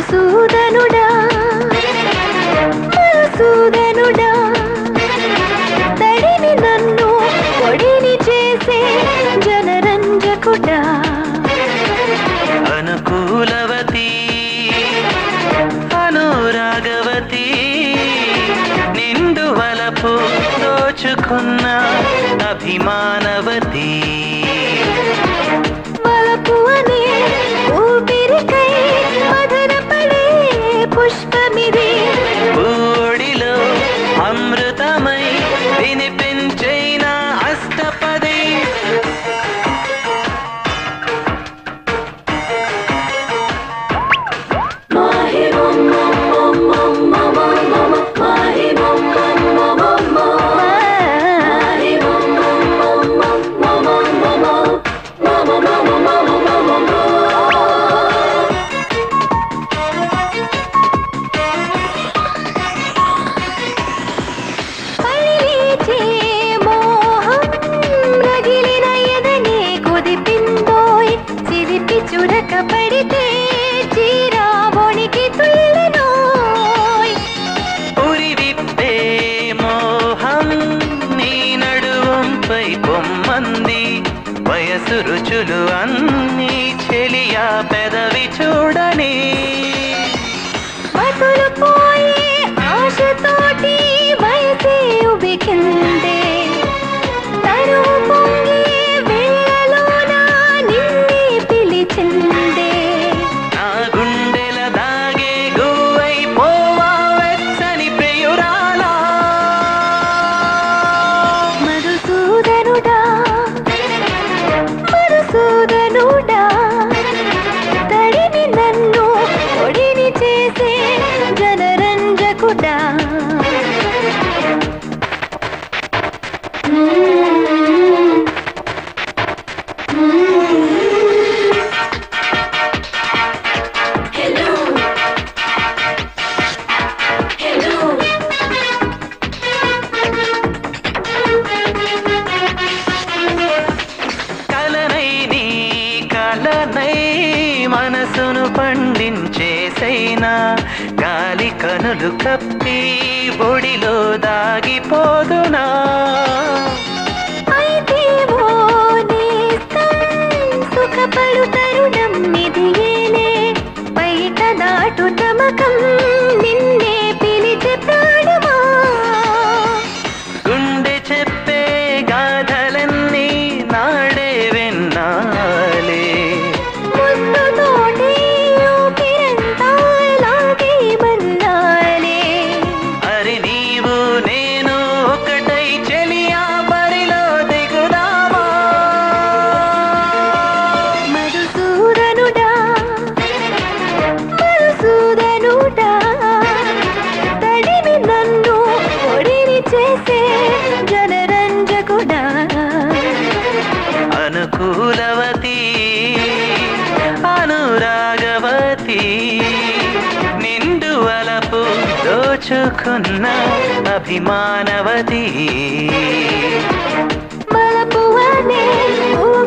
మధుసూదనుడా మధుసూదనుడా తడిని నన్ను పొడిని చేసే జనరంజకుడా అనుకూలవతి అనురాగవతి నిండు వలపు దోచుకున్న అభిమానవతి వలపు అనే ఊపిరికై మదనపడే పుష్పమిది బూడిలో అమృతమై వినిపించైన అష్టపది పలిచే మోహం రగిలిన ఎదనే కుదిపిందోయ్ చిలిపి చురక పడితే చీరావోనికి తుల్లెనోయ్ ఉరి విప్పే మోహం నీ నడువంపై బొమ్మంది వయసు రుచులు అన్నీ చెలియా పెదవి చూడని మతులు పోయే ఆశతోటి వయసే ఉబికిందే తరువు పొంగే వేళలోన నిన్నే పిలిచిందే నా గుండెల దాగే గువై పోవా వెచ్చని ప్రియురాలా మధుసూదనుడా మధుసూదనుడా తడిని నన్ను ఒడిని చేసే జనరంజకుడా కలనై నీ కలనై మనసును పండించేసైనా గాలి కనులు కప్పి బొడిలో దాగిపోదునా అయితే ఓ నేస్తం సుఖపడు తరుణం ఇదియేలే బయట దాటు తమకం నిన్నే పిలిచే ప్రాణమా గుండె చెప్పే గాథలన్నీ నాడే విన్నాలే ముద్దుతోటే ఊపిరంతా లాగే మన్నాలే అరి నీవు నేను ఒకటై చెలియా బరిలో దిగుదామా మధుసూదనుడా మధుసూదనుడా తడిని నన్ను ఒడిని చేసే జనరంజకుడా అనుకూలవతి అనురాగవతి నిండు వలపు దోచుకున్న అభిమానవతి బలపు అనే